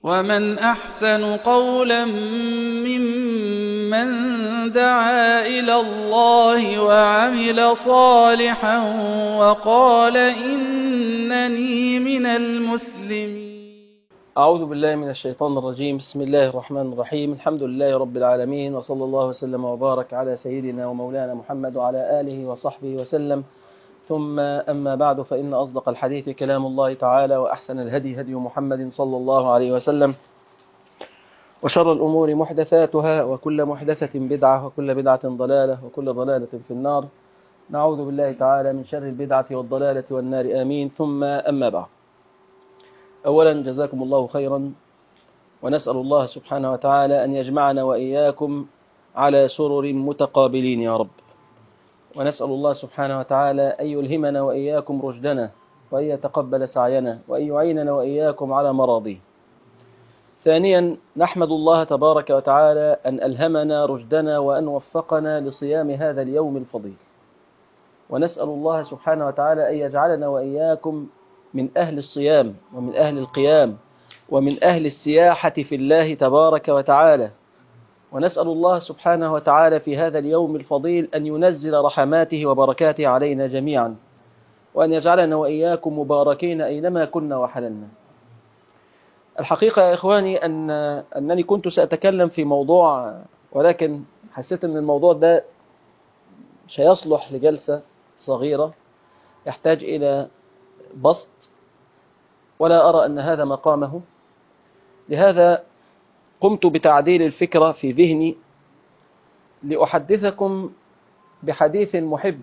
ومن أحسن قولا ممن دعا إلى الله وعمل صالحا وقال إنني من المسلمين أعوذ بالله من الشيطان الرجيم بسم الله الرحمن الرحيم الحمد لله رب العالمين وصلى الله وسلم وبارك على سيدنا ومولانا محمد وعلى آله وصحبه وسلم ثم أما بعد فإن أصدق الحديث كلام الله تعالى وأحسن الهدي هدي محمد صلى الله عليه وسلم وشر الأمور محدثاتها وكل محدثة بدعة وكل بدعة ضلالة وكل ضلالة في النار نعوذ بالله تعالى من شر البدعة والضلالة والنار آمين ثم أما بعد أولا جزاكم الله خيرا ونسأل الله سبحانه وتعالى أن يجمعنا وإياكم على سرر متقابلين يا رب ونسأل الله سبحانه وتعالى أن يلهمنا وإياكم رشدنا وأن يتقبل سعينا وأن يعيننا وإياكم على مراضيه ثانيا نحمد الله تبارك وتعالى أن ألهمنا رشدنا وأن وفقنا لصيام هذا اليوم الفضيل ونسأل الله سبحانه وتعالى أن يجعلنا وإياكم من أهل الصيام ومن أهل القيام ومن أهل السياحة في الله تبارك وتعالى ونسأل الله سبحانه وتعالى في هذا اليوم الفضيل أن ينزل رحماته وبركاته علينا جميعا وأن يجعلنا وإياكم مباركين أينما كنا وحللنا الحقيقة يا إخواني أن أنني كنت سأتكلم في موضوع ولكن حسيت أن الموضوع ده سيصلح لجلسة صغيرة يحتاج إلى بسط ولا أرى أن هذا مقامه لهذا قمت بتعديل الفكرة في ذهني لأحدثكم بحديث محب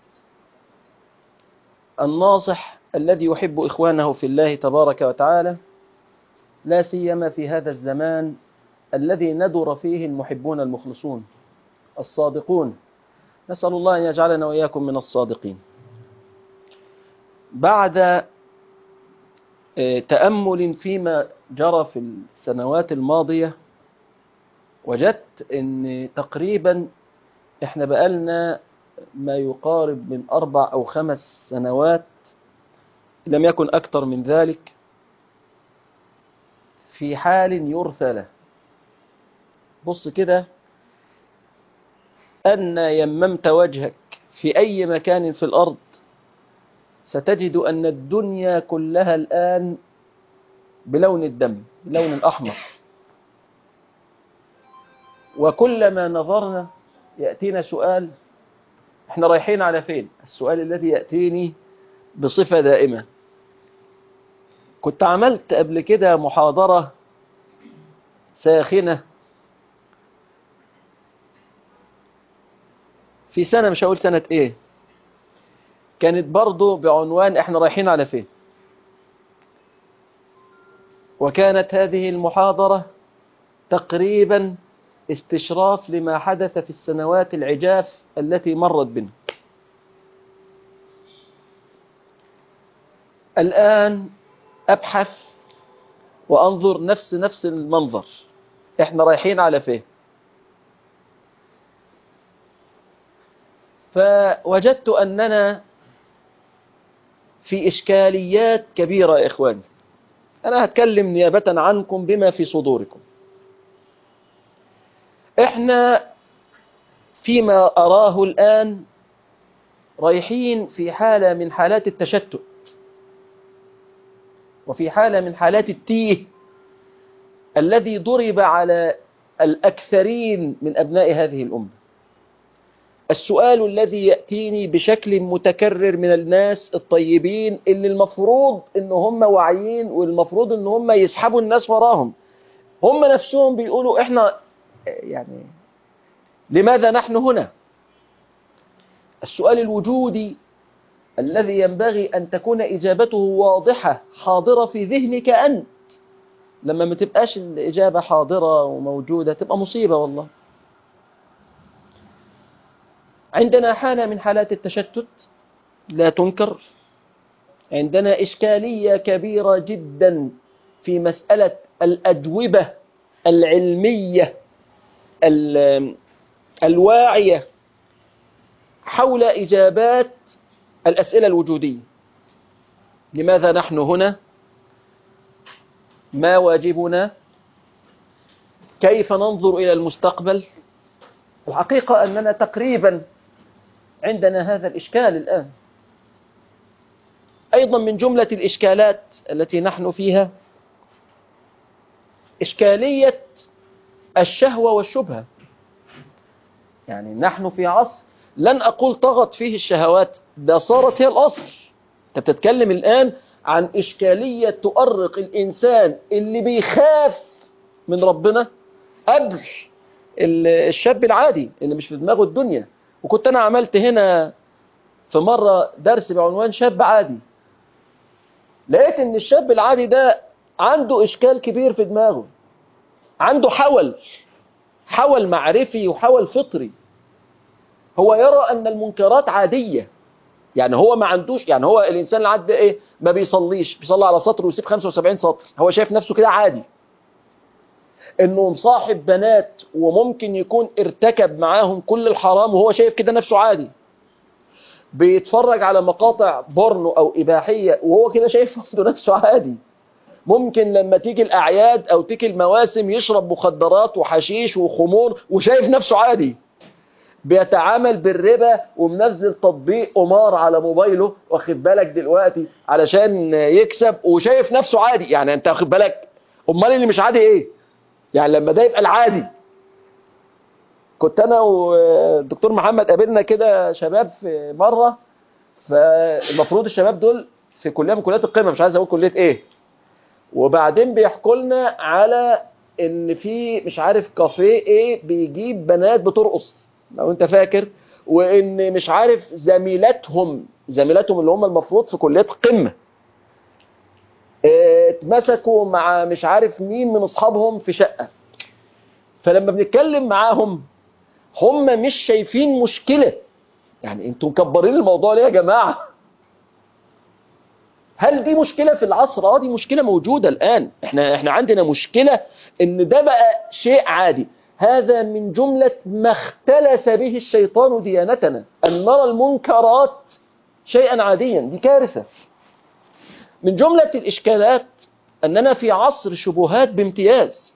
الناصح الذي يحب إخوانه في الله تبارك وتعالى لا سيما في هذا الزمان الذي ندر فيه المحبون المخلصون الصادقون نسأل الله أن يجعلنا وإياكم من الصادقين بعد تأمل فيما جرى في السنوات الماضية وجدت أن تقريبا احنا بقالنا ما يقارب من أربع أو خمس سنوات لم يكن أكثر من ذلك في حال يرثى له بص كده أن يممت وجهك في أي مكان في الأرض ستجد أن الدنيا كلها الآن بلون الدم بلون الأحمر وكلما نظرنا يأتينا سؤال احنا رايحين على فين السؤال الذي يأتيني بصفة دائمة كنت عملت قبل كده محاضرة ساخنة في سنة مش هقول سنة ايه كانت برضو بعنوان احنا رايحين على فين وكانت هذه المحاضرة تقريبا استشراف لما حدث في السنوات العجاف التي مرت بنا الآن أبحث وأنظر نفس نفس المنظر احنا رايحين على فين فوجدت أننا في إشكاليات كبيرة يا إخواني أنا هتكلم نيابة عنكم بما في صدوركم إحنا فيما أراه الآن رايحين في حالة من حالات التشتت وفي حالة من حالات التيه الذي ضرب على الأكثرين من أبناء هذه الأمة السؤال الذي يأتيني بشكل متكرر من الناس الطيبين اللي المفروض ان هم واعيين والمفروض ان هم يسحبوا الناس وراهم هم نفسهم بيقولوا احنا يعني لماذا نحن هنا السؤال الوجودي الذي ينبغي أن تكون إجابته واضحة حاضرة في ذهنك أنت لما ما تبقاش الإجابة حاضرة وموجودة تبقى مصيبة والله عندنا حالة من حالات التشتت لا تنكر عندنا إشكالية كبيرة جدا في مسألة الأجوبة العلمية الواعية حول إجابات الأسئلة الوجودية لماذا نحن هنا ما واجبنا كيف ننظر إلى المستقبل الحقيقة أننا تقريبا عندنا هذا الإشكال الآن أيضا من جملة الإشكالات التي نحن فيها إشكالية الشهوة والشبهة يعني نحن في عصر لن أقول طغت فيه الشهوات ده صارت هي الأصل أنت بتتكلم الآن عن إشكالية تؤرق الإنسان اللي بيخاف من ربنا قبل الشاب العادي اللي مش في دماغه الدنيا وكنت أنا عملت هنا في مرة درس بعنوان شاب عادي لقيت ان الشاب العادي ده عنده اشكال كبير في دماغه عنده حول حول معرفي وحول فطري هو يرى ان المنكرات عادية يعني هو ما عندوش يعني هو الانسان العادي ده ايه ما بيصليش بيصلي على سطر ويسيب 75 سطر هو شايف نفسه كده عادي انه مصاحب بنات وممكن يكون ارتكب معاهم كل الحرام وهو شايف كده نفسه عادي بيتفرج على مقاطع بورنو او اباحيه وهو كده شايف عنده نفسه عادي ممكن لما تيجي الاعياد او تيجي المواسم يشرب مخدرات وحشيش وخمور وشايف نفسه عادي بيتعامل بالربا ومنزل تطبيق قمار على موبايله واخد بالك دلوقتي علشان يكسب وشايف نفسه عادي يعني انت واخد بالك امال اللي مش عادي ايه يعني لما ده يبقى العادي كنت انا والدكتور محمد قابلنا كده شباب في مره فالمفروض الشباب دول في كليه من كليات القمه مش عايز اقول كليه ايه وبعدين بيحكوا لنا على ان في مش عارف كافيه ايه بيجيب بنات بترقص لو انت فاكر وان مش عارف زميلاتهم زميلاتهم اللي هم المفروض في كليه قمه اتمسكوا مع مش عارف مين من اصحابهم في شقه فلما بنتكلم معاهم هم مش شايفين مشكلة يعني انتوا مكبرين الموضوع ليه يا جماعة هل دي مشكلة في العصر اه دي مشكلة موجودة الآن احنا احنا عندنا مشكلة ان ده بقى شيء عادي هذا من جملة ما اختلس به الشيطان ديانتنا أن نرى المنكرات شيئا عاديا دي كارثة من جملة الإشكالات أننا في عصر شبهات بامتياز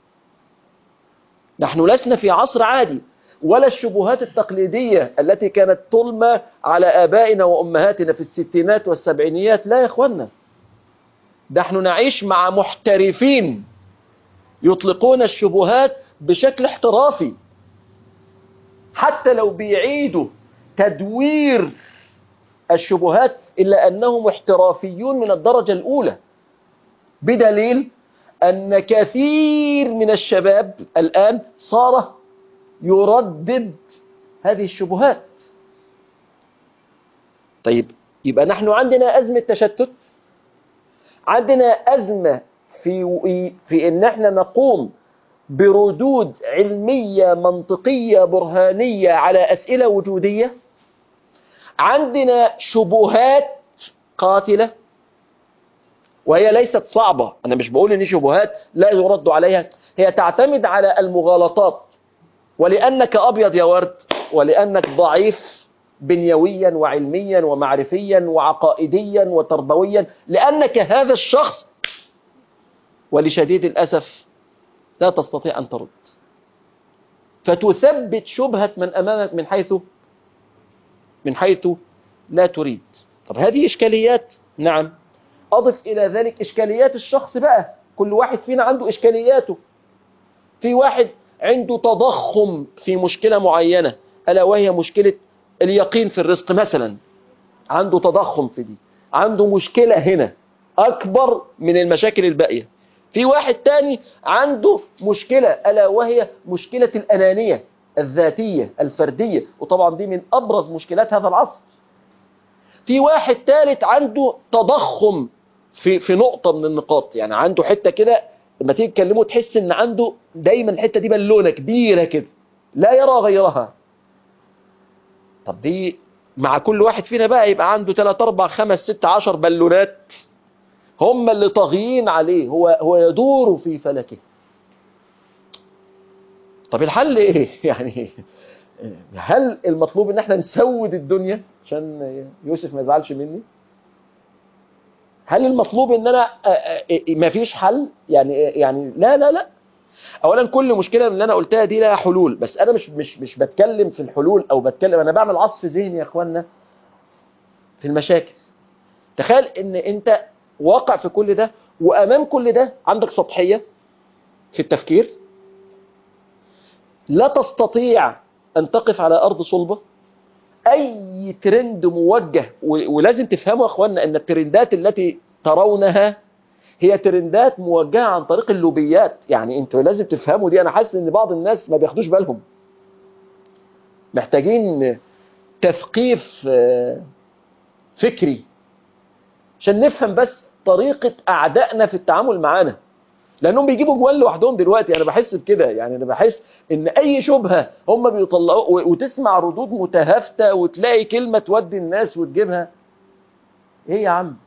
نحن لسنا في عصر عادي ولا الشبهات التقليدية التي كانت تلمى على آبائنا وأمهاتنا في الستينات والسبعينيات لا يا إخوانا نحن نعيش مع محترفين يطلقون الشبهات بشكل احترافي حتى لو بيعيدوا تدوير الشبهات إلا أنهم احترافيون من الدرجة الأولى بدليل أن كثير من الشباب الآن صار يردد هذه الشبهات طيب يبقى نحن عندنا أزمة تشتت عندنا أزمة في في إن احنا نقوم بردود علمية منطقية برهانية على أسئلة وجودية عندنا شبهات قاتلة وهي ليست صعبة أنا مش بقول إن شبهات لا يرد عليها هي تعتمد على المغالطات ولأنك أبيض يا ورد ولأنك ضعيف بنيويا وعلميا ومعرفيا وعقائديا وتربويا لأنك هذا الشخص ولشديد الأسف لا تستطيع أن ترد فتثبت شبهة من أمامك من حيث من حيث لا تريد طب هذه إشكاليات نعم أضف إلى ذلك إشكاليات الشخص بقى كل واحد فينا عنده إشكالياته في واحد عنده تضخم في مشكلة معينة ألا وهي مشكلة اليقين في الرزق مثلا عنده تضخم في دي عنده مشكلة هنا أكبر من المشاكل الباقية في واحد تاني عنده مشكلة ألا وهي مشكلة الأنانية الذاتية الفردية وطبعا دي من أبرز مشكلات هذا العصر في واحد ثالث عنده تضخم في في نقطة من النقاط يعني عنده حتة كده لما تيجي تكلمه تحس ان عنده دايما الحتة دي بالونة كبيرة كده لا يرى غيرها طب دي مع كل واحد فينا بقى يبقى عنده 3 4 5 6 10 بالونات هم اللي طاغيين عليه هو هو يدور في فلكه طب الحل ايه يعني هل المطلوب ان احنا نسود الدنيا عشان يوسف ما يزعلش مني هل المطلوب ان انا ما فيش حل يعني يعني لا لا لا اولا كل مشكله من اللي انا قلتها دي لها حلول بس انا مش مش مش بتكلم في الحلول او بتكلم انا بعمل عصف ذهني يا اخوانا في المشاكل تخيل ان انت واقع في كل ده وامام كل ده عندك سطحيه في التفكير لا تستطيع ان تقف على ارض صلبه اي ترند موجه ولازم تفهموا يا اخوانا ان الترندات التي ترونها هي ترندات موجهه عن طريق اللوبيات يعني انتوا لازم تفهموا دي انا حاسس ان بعض الناس ما بياخدوش بالهم محتاجين تثقيف فكري عشان نفهم بس طريقة أعدائنا في التعامل معانا لأنهم بيجيبوا جوال لوحدهم دلوقتي أنا بحس بكده يعني أنا بحس إن أي شبهة هم بيطلعوا وتسمع ردود متهافتة وتلاقي كلمة تودي الناس وتجيبها إيه يا عم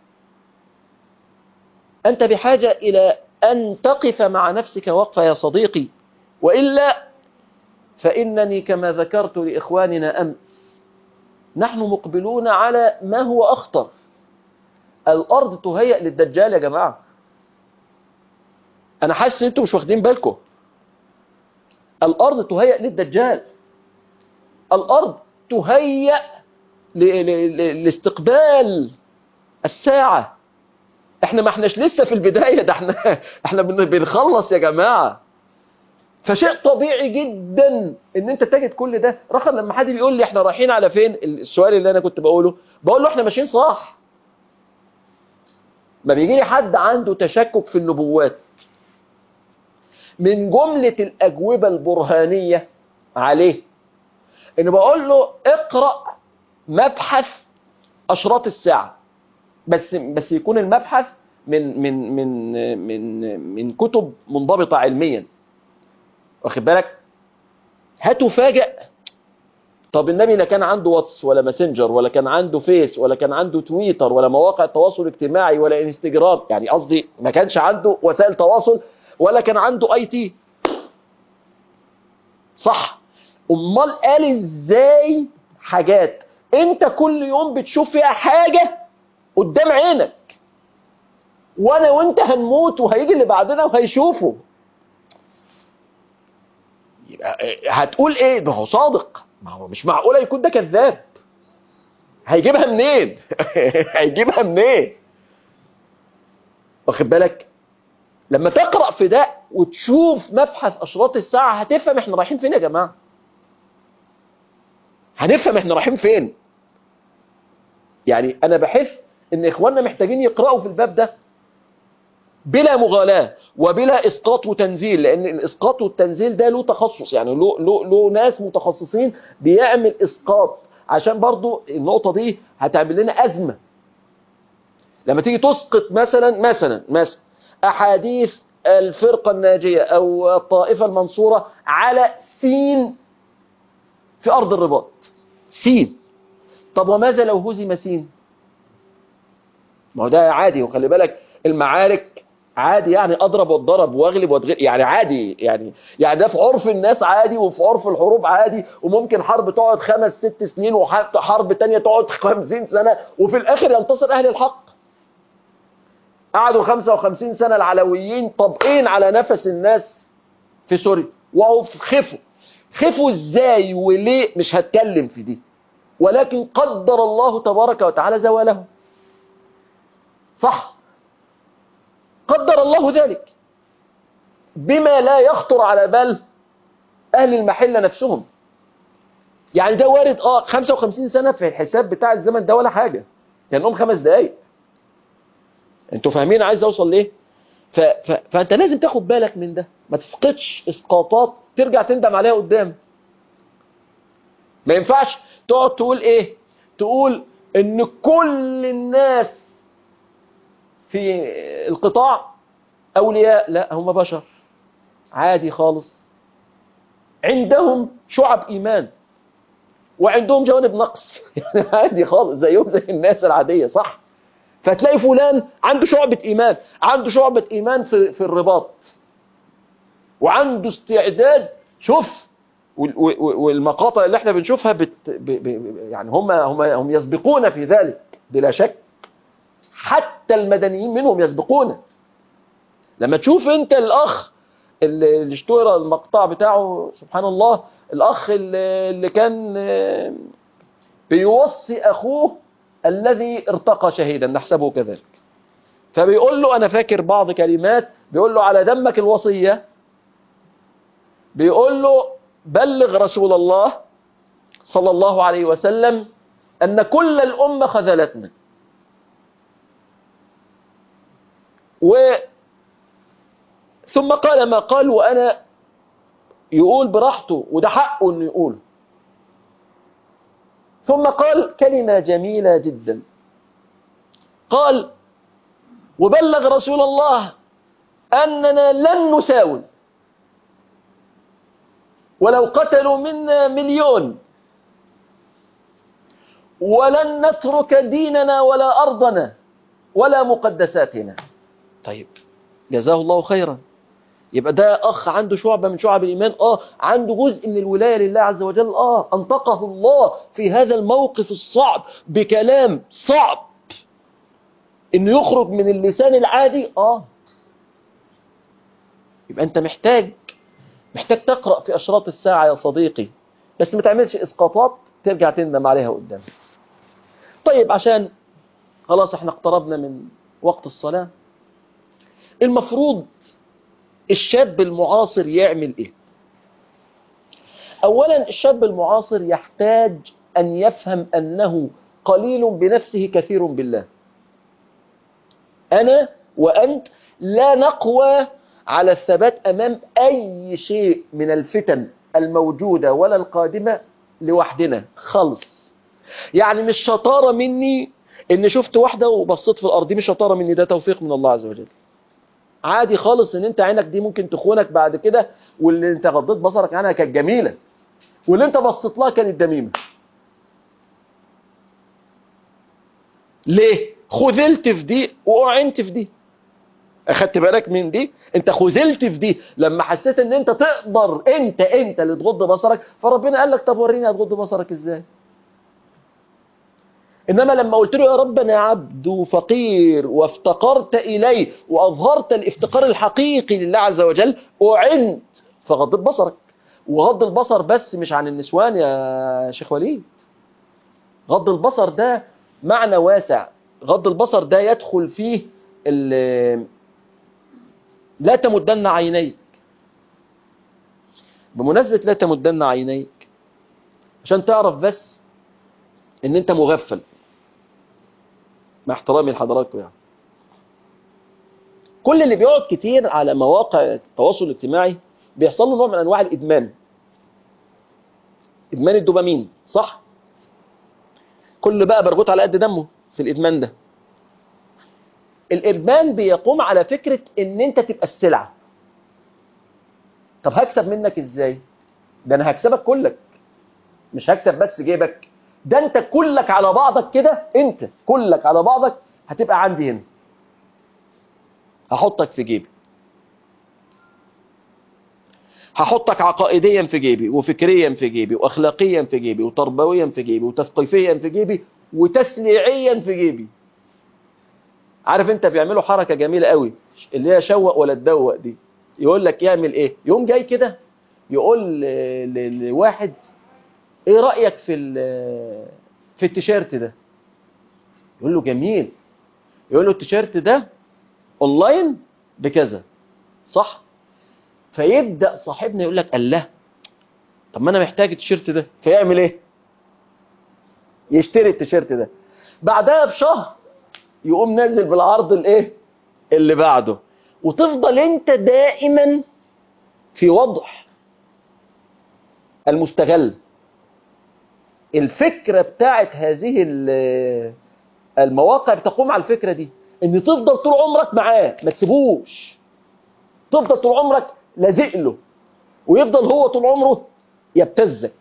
أنت بحاجة إلى أن تقف مع نفسك وقفة يا صديقي وإلا فإنني كما ذكرت لإخواننا أمس نحن مقبلون على ما هو أخطر الأرض تهيأ للدجال يا جماعة أنا حاسس إن أنتم مش واخدين بالكم الأرض تهيأ للدجال الأرض تهيأ لاستقبال الساعة احنا ما احناش لسه في البداية ده احنا احنا بنخلص يا جماعة فشيء طبيعي جدا ان انت تجد كل ده رخم لما حد بيقول لي احنا رايحين على فين السؤال اللي انا كنت بقوله بقول له احنا ماشيين صح ما بيجي لي حد عنده تشكك في النبوات من جملة الأجوبة البرهانية عليه إن بقول له اقرأ مبحث أشراط الساعة بس بس يكون المبحث من من من من من كتب منضبطة علميا واخد بالك هتفاجئ طب النبي لا كان عنده واتس ولا ماسنجر ولا كان عنده فيس ولا كان عنده تويتر ولا مواقع التواصل الاجتماعي ولا انستجرام يعني قصدي ما كانش عنده وسائل تواصل ولا كان عنده اي تي صح امال قال ازاي حاجات انت كل يوم بتشوف فيها حاجة قدام عينك وانا وانت هنموت وهيجي اللي بعدنا وهيشوفه هتقول ايه ده هو صادق ما هو مش معقوله يكون ده كذاب هيجيبها منين هيجيبها منين واخد بالك لما تقرا في ده وتشوف مبحث اشراط الساعه هتفهم احنا رايحين فين يا جماعه هنفهم احنا رايحين فين يعني انا بحس ان اخواننا محتاجين يقراوا في الباب ده بلا مغالاة وبلا إسقاط وتنزيل لأن الإسقاط والتنزيل ده له تخصص يعني له, له, له ناس متخصصين بيعمل إسقاط عشان برضو النقطة دي هتعمل لنا أزمة لما تيجي تسقط مثلا مثلا مثلا أحاديث الفرقة الناجية أو الطائفة المنصورة على سين في أرض الرباط سين طب وماذا لو هزم سين ما هو ده عادي وخلي بالك المعارك عادي يعني اضرب واتضرب واغلب واتغلب يعني عادي يعني يعني ده في عرف الناس عادي وفي عرف الحروب عادي وممكن حرب تقعد خمس ست سنين وحتى حرب تانية تقعد خمسين سنة وفي الاخر ينتصر اهل الحق قعدوا 55 سنة العلويين طابقين على نفس الناس في سوريا وهو خفوا خفوا ازاي وليه مش هتكلم في دي ولكن قدر الله تبارك وتعالى زوالهم صح قدر الله ذلك بما لا يخطر على بال أهل المحلة نفسهم يعني ده وارد اه 55 سنة في الحساب بتاع الزمن ده ولا حاجة كانهم خمس دقايق انتوا فاهمين عايز اوصل ليه ف... ف... فانت لازم تاخد بالك من ده ما تسقطش اسقاطات ترجع تندم عليها قدام ما ينفعش تقعد تقول ايه تقول ان كل الناس في القطاع أولياء لا هم بشر عادي خالص عندهم شعب إيمان وعندهم جوانب نقص يعني عادي خالص زيهم زي الناس العادية صح فتلاقي فلان عنده شعبة إيمان عنده شعبة إيمان في, في الرباط وعنده استعداد شوف والمقاطع اللي احنا بنشوفها بت ب ب يعني هم هم هم يسبقون في ذلك بلا شك حتى المدنيين منهم يسبقونه لما تشوف انت الاخ اللي اللي اشتهر المقطع بتاعه سبحان الله الاخ اللي اللي كان آه، بيوصي اخوه الذي ارتقى شهيدا نحسبه كذلك فبيقول له انا فاكر بعض كلمات بيقول له على دمك الوصية بيقول له بلغ رسول الله صلى الله عليه وسلم ان كل الامة خذلتنا و ثم قال ما قال وأنا يقول براحته وده حقه أنه يقول ثم قال كلمة جميلة جدا قال وبلغ رسول الله أننا لن نساوم ولو قتلوا منا مليون ولن نترك ديننا ولا أرضنا ولا مقدساتنا طيب جزاه الله خيرا يبقى ده أخ عنده شعبة من شعب الإيمان آه عنده جزء من الولاية لله عز وجل آه أنطقه الله في هذا الموقف الصعب بكلام صعب إنه يخرج من اللسان العادي آه يبقى أنت محتاج محتاج تقرأ في أشراط الساعة يا صديقي بس ما تعملش إسقاطات ترجع تندم عليها قدام طيب عشان خلاص احنا اقتربنا من وقت الصلاة المفروض الشاب المعاصر يعمل ايه اولا الشاب المعاصر يحتاج ان يفهم انه قليل بنفسه كثير بالله انا وانت لا نقوى على الثبات امام اي شيء من الفتن الموجودة ولا القادمة لوحدنا خالص يعني مش شطارة مني ان شفت واحدة وبصيت في الارض دي مش شطارة مني ده توفيق من الله عز وجل عادي خالص ان انت عينك دي ممكن تخونك بعد كده واللي انت غضيت بصرك عنها كانت جميلة واللي انت بصيت لها كانت دميمة ليه خذلت في دي واعنت في دي اخدت بالك من دي انت خذلت في دي لما حسيت ان انت تقدر انت انت اللي تغض بصرك فربنا قال لك طب وريني هتغض بصرك ازاي إنما لما قلت له يا رب أنا عبد فقير وافتقرت إليه وأظهرت الافتقار الحقيقي لله عز وجل أعنت فغضت بصرك وغض البصر بس مش عن النسوان يا شيخ وليد غض البصر ده معنى واسع غض البصر ده يدخل فيه لا تمدن عينيك بمناسبة لا تمدن عينيك عشان تعرف بس ان انت مغفل مع احترامي لحضراتكم يعني كل اللي بيقعد كتير على مواقع التواصل الاجتماعي بيحصل له نوع من انواع الادمان ادمان الدوبامين صح كل بقى برغوت على قد دمه في الادمان ده الادمان بيقوم على فكرة ان انت تبقى السلعة طب هكسب منك ازاي ده انا هكسبك كلك مش هكسب بس جيبك ده انت كلك على بعضك كده انت كلك على بعضك هتبقى عندي هنا هحطك في جيبي هحطك عقائديا في جيبي وفكريا في جيبي واخلاقيا في جيبي وتربويا في جيبي وتثقيفيا في جيبي وتسليعيا في جيبي عارف انت بيعملوا حركة جميلة قوي اللي هي شوق ولا تدوق دي يقول لك يعمل ايه يوم جاي كده يقول لواحد ايه رأيك في في التيشيرت ده يقول له جميل يقول له التيشيرت ده اونلاين بكذا صح فيبدأ صاحبنا يقول لك الله طب ما انا محتاج التيشيرت ده فيعمل ايه يشتري التيشيرت ده بعدها بشهر يقوم نازل بالعرض الايه اللي بعده وتفضل انت دائما في وضع المستغل الفكرة بتاعت هذه المواقع بتقوم على الفكرة دي ان تفضل طول عمرك معاه ما تسيبوش تفضل طول عمرك لازق له ويفضل هو طول عمره يبتزك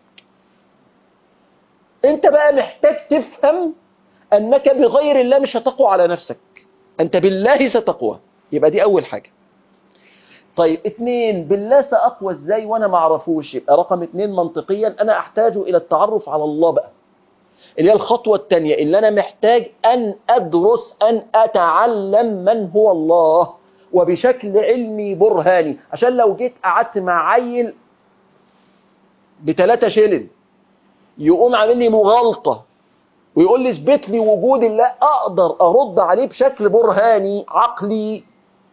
انت بقى محتاج تفهم انك بغير الله مش هتقوى على نفسك انت بالله ستقوى يبقى دي اول حاجة طيب اتنين بالله سأقوى ازاي وانا ما اعرفوش يبقى رقم اتنين منطقيا انا احتاج الى التعرف على الله بقى اللي هي الخطوة الثانية اللي أنا محتاج أن أدرس أن أتعلم من هو الله وبشكل علمي برهاني عشان لو جيت قعدت مع عيل بتلاتة شيلن يقوم عامل لي مغالطة ويقول لي اثبت لي وجود الله أقدر أرد عليه بشكل برهاني عقلي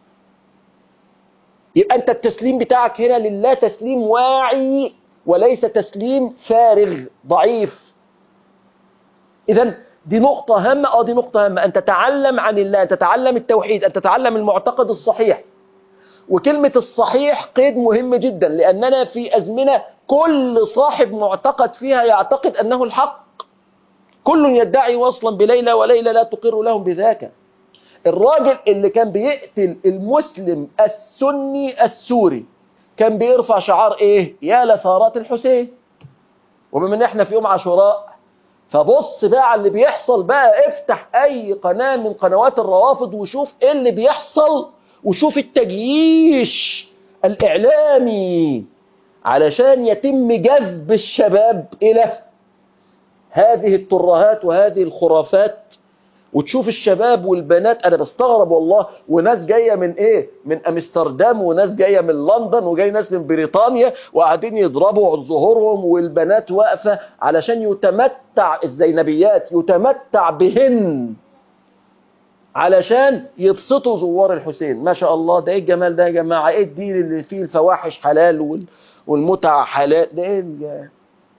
يبقى أنت التسليم بتاعك هنا لله تسليم واعي وليس تسليم فارغ ضعيف إذا دي نقطة هامة اه دي نقطة هامة أن تتعلم عن الله أن تتعلم التوحيد أن تتعلم المعتقد الصحيح وكلمة الصحيح قيد مهم جدا لأننا في أزمنة كل صاحب معتقد فيها يعتقد أنه الحق كل يدعي وصلا بليلى وليلى لا تقر لهم بذاك الراجل اللي كان بيقتل المسلم السني السوري كان بيرفع شعار ايه يا لثارات الحسين وبما ان احنا في يوم عاشوراء فبص بقى على اللي بيحصل بقى افتح اي قناة من قنوات الروافض وشوف ايه اللي بيحصل وشوف التجييش الاعلامي علشان يتم جذب الشباب الى هذه الترهات وهذه الخرافات وتشوف الشباب والبنات انا بستغرب والله وناس جايه من ايه من امستردام وناس جايه من لندن وجاي ناس من بريطانيا وقاعدين يضربوا عن ظهورهم والبنات واقفه علشان يتمتع الزينبيات يتمتع بهن علشان يبسطوا زوار الحسين ما شاء الله ده ايه الجمال ده يا جماعه ايه الدين اللي فيه الفواحش حلال وال... والمتعه حلال ده ايه ال...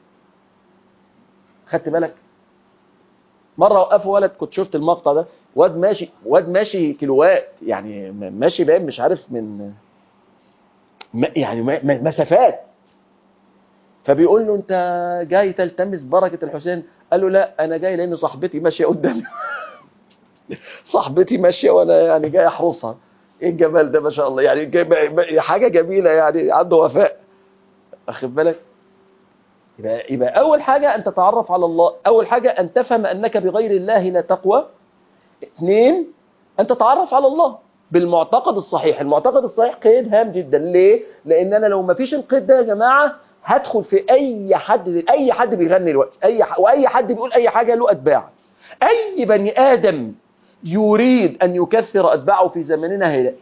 خدت بالك مره وقفوا ولد كنت شفت المقطع ده واد ماشي واد ماشي كيلوات يعني ماشي باين مش عارف من يعني مسافات فبيقول له انت جاي تلتمس بركه الحسين قال له لا انا جاي لان صاحبتي ماشيه قدامي صاحبتي ماشيه وانا يعني جاي احرسها ايه الجمال ده ما شاء الله يعني حاجه جميله يعني عنده وفاء واخد بالك يبقى, يبقى أول حاجة أن تتعرف على الله أول حاجة أن تفهم أنك بغير الله لا تقوى اثنين أن تتعرف على الله بالمعتقد الصحيح المعتقد الصحيح قيد هام جدا ليه؟ لأن أنا لو ما فيش القيد ده يا جماعة هدخل في أي حد أي حد بيغني الوقت أي ح... وأي حد بيقول أي حاجة له أتباع أي بني آدم يريد أن يكثر أتباعه في زمننا هيلاقي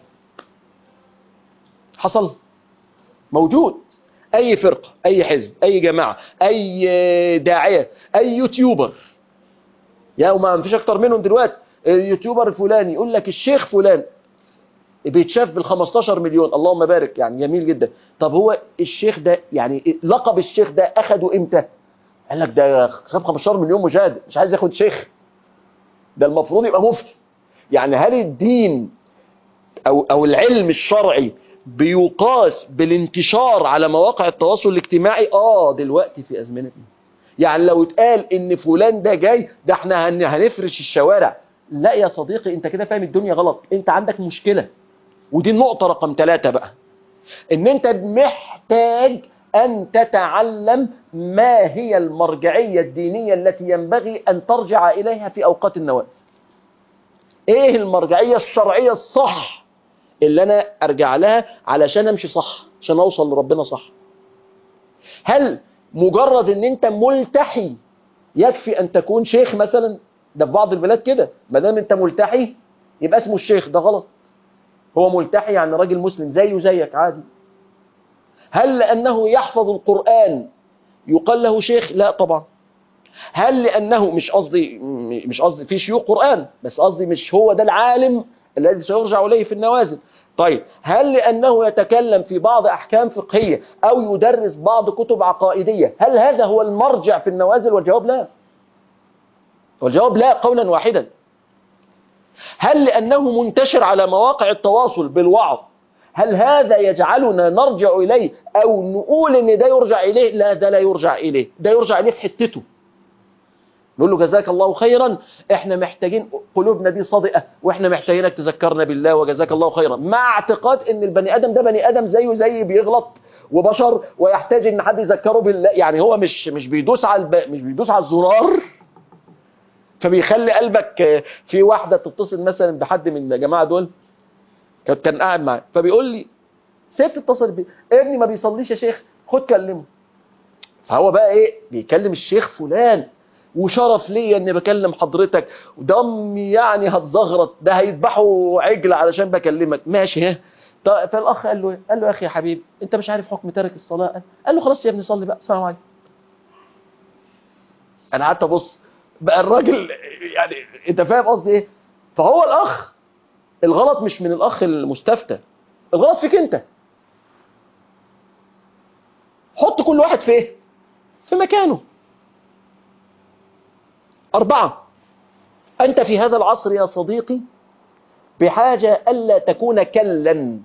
حصل موجود اي فرقة اي حزب اي جماعة اي داعية اي يوتيوبر يا وما فيش اكتر منهم دلوقتي اليوتيوبر الفلاني يقول لك الشيخ فلان بيتشاف بال 15 مليون اللهم بارك يعني جميل جدا طب هو الشيخ ده يعني لقب الشيخ ده اخده امتى قال لك ده خد 15 مليون مشاهد مش عايز ياخد شيخ ده المفروض يبقى مفتي يعني هل الدين او او العلم الشرعي بيقاس بالانتشار على مواقع التواصل الاجتماعي اه دلوقتي في ازمنتنا يعني لو اتقال ان فلان ده جاي ده احنا هنفرش الشوارع لا يا صديقي انت كده فاهم الدنيا غلط انت عندك مشكلة ودي النقطة رقم ثلاثة بقى ان انت محتاج ان تتعلم ما هي المرجعية الدينية التي ينبغي ان ترجع اليها في اوقات النوازل ايه المرجعية الشرعية الصح اللي انا ارجع لها علشان امشي صح عشان اوصل لربنا صح هل مجرد ان انت ملتحي يكفي ان تكون شيخ مثلا ده في بعض البلاد كده ما دام انت ملتحي يبقى اسمه الشيخ ده غلط هو ملتحي يعني راجل مسلم زيه زيك عادي هل لانه يحفظ القرآن يقال له شيخ لا طبعا هل لانه مش قصدي مش قصدي في شيوخ قرآن بس قصدي مش هو ده العالم الذي سيرجع إليه في النوازل طيب هل لأنه يتكلم في بعض أحكام فقهية أو يدرس بعض كتب عقائدية هل هذا هو المرجع في النوازل والجواب لا والجواب لا قولا واحدا هل لأنه منتشر على مواقع التواصل بالوعظ هل هذا يجعلنا نرجع إليه أو نقول إن ده يرجع إليه لا ده لا يرجع إليه ده يرجع إليه في حتته نقول له جزاك الله خيرا احنا محتاجين قلوبنا دي صادقة واحنا محتاجينك تذكرنا بالله وجزاك الله خيرا مع اعتقاد ان البني ادم ده بني ادم زيه زي بيغلط وبشر ويحتاج ان حد يذكره بالله يعني هو مش مش بيدوس على الب... مش بيدوس على الزرار فبيخلي قلبك في واحدة تتصل مثلا بحد من الجماعة دول كان قاعد معاه فبيقول لي ست اتصل بي ابني ما بيصليش يا شيخ خد كلمه فهو بقى ايه بيكلم الشيخ فلان وشرف ليا اني بكلم حضرتك ودمي يعني هتزغرط ده هيذبحوا عجل علشان بكلمك ماشي ها طيب فالاخ قال له ايه قال له يا اخي يا حبيبي انت مش عارف حكم تارك الصلاه قال له خلاص يا ابني صلي بقى السلام عليكم انا قعدت ابص بقى الراجل يعني انت فاهم قصدي ايه فهو الاخ الغلط مش من الاخ المستفتى الغلط فيك انت حط كل واحد في ايه في مكانه أربعة أنت في هذا العصر يا صديقي بحاجة ألا تكون كلا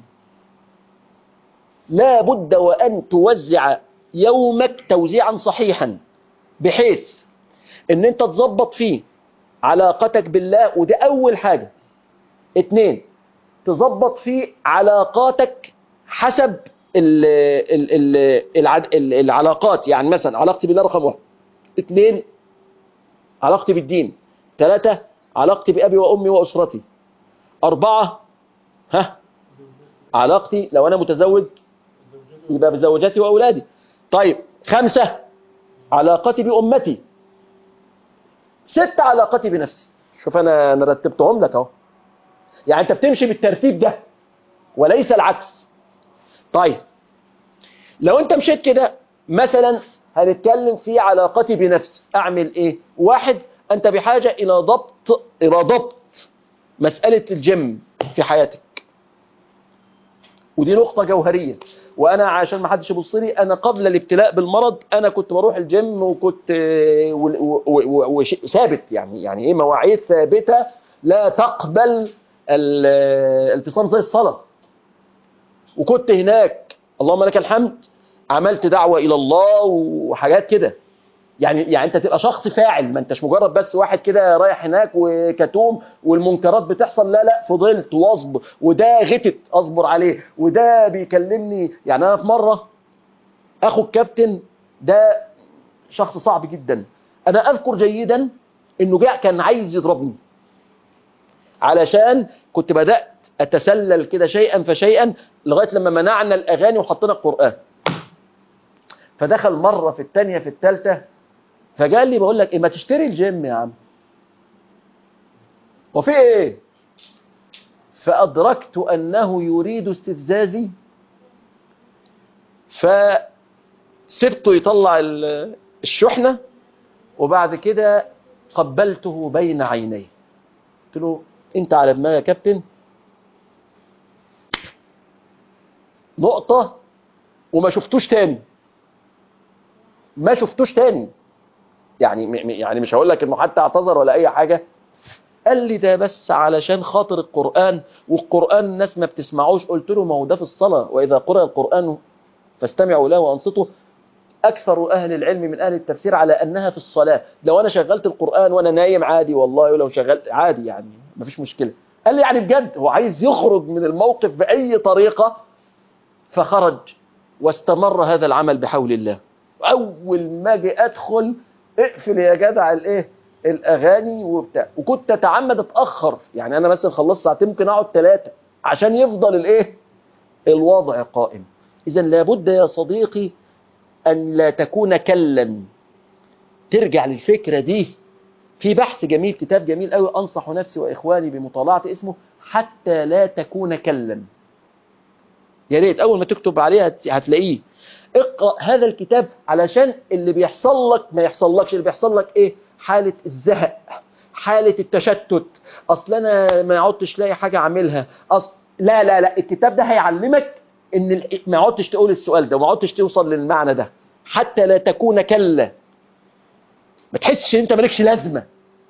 لا بد وأن توزع يومك توزيعا صحيحا بحيث ان انت تظبط فيه علاقتك بالله ودي اول حاجة اتنين تظبط فيه علاقاتك حسب ال ال ال العد ال العلاقات يعني مثلا علاقتي بالله رقم واحد اتنين علاقتي بالدين ثلاثة علاقتي بأبي وأمي وأسرتي أربعة ها علاقتي لو أنا متزوج يبقى بزوجاتي وأولادي طيب خمسة علاقتي بأمتي ست علاقتي بنفسي شوف أنا أنا رتبتهم لك أهو يعني أنت بتمشي بالترتيب ده وليس العكس طيب لو أنت مشيت كده مثلا هنتكلم في علاقتي بنفسي أعمل إيه واحد أنت بحاجة إلى ضبط إلى ضبط مسألة الجيم في حياتك ودي نقطة جوهرية وأنا عشان ما حدش يبص لي أنا قبل الابتلاء بالمرض أنا كنت بروح الجيم وكنت ثابت يعني يعني إيه مواعيد ثابتة لا تقبل الالتصام زي الصلاة وكنت هناك اللهم لك الحمد عملت دعوة إلى الله وحاجات كده يعني يعني انت تبقى شخص فاعل ما انتش مجرد بس واحد كده رايح هناك وكتوم والمنكرات بتحصل لا لا فضلت واصبر وده غتت اصبر عليه وده بيكلمني يعني انا في مره اخو الكابتن ده شخص صعب جدا انا اذكر جيدا انه جاء كان عايز يضربني علشان كنت بدات اتسلل كده شيئا فشيئا لغايه لما منعنا الاغاني وحطينا القران فدخل مره في الثانيه في الثالثه فقال لي بقول لك ايه ما تشتري الجيم يا عم وفي ايه فأدركت أنه يريد استفزازي فسبته يطلع الشحنة وبعد كده قبلته بين عينيه قلت له انت على دماغي يا كابتن نقطة وما شفتوش تاني ما شفتوش تاني يعني يعني مش هقول لك انه حتى اعتذر ولا اي حاجة قال لي ده بس علشان خاطر القرآن والقرآن الناس ما بتسمعوش قلت له ما هو ده في الصلاة وإذا قرأ القرآن فاستمعوا له وانصتوا أكثر أهل العلم من أهل التفسير على أنها في الصلاة لو أنا شغلت القرآن وأنا نايم عادي والله ولو شغلت عادي يعني ما فيش مشكلة قال لي يعني بجد هو عايز يخرج من الموقف بأي طريقة فخرج واستمر هذا العمل بحول الله أول ما أجي أدخل اقفل يا جدع الايه الاغاني وبتاع وكنت اتعمد اتاخر يعني انا مثلا خلصت ساعتين ممكن اقعد ثلاثه عشان يفضل الايه الوضع قائم اذا لابد يا صديقي ان لا تكون كلا ترجع للفكره دي في بحث جميل كتاب جميل قوي انصح نفسي واخواني بمطالعته اسمه حتى لا تكون كلا يا ريت اول ما تكتب عليه هتلاقيه اقرأ هذا الكتاب علشان اللي بيحصل لك ما يحصل لكش اللي بيحصل لك ايه حالة الزهق حالة التشتت اصل انا ما عدتش لاقي حاجة اعملها أصل لا لا لا الكتاب ده هيعلمك ان ما عدتش تقول السؤال ده وما عدتش توصل للمعنى ده حتى لا تكون كلا ما تحسش ان انت مالكش لازمة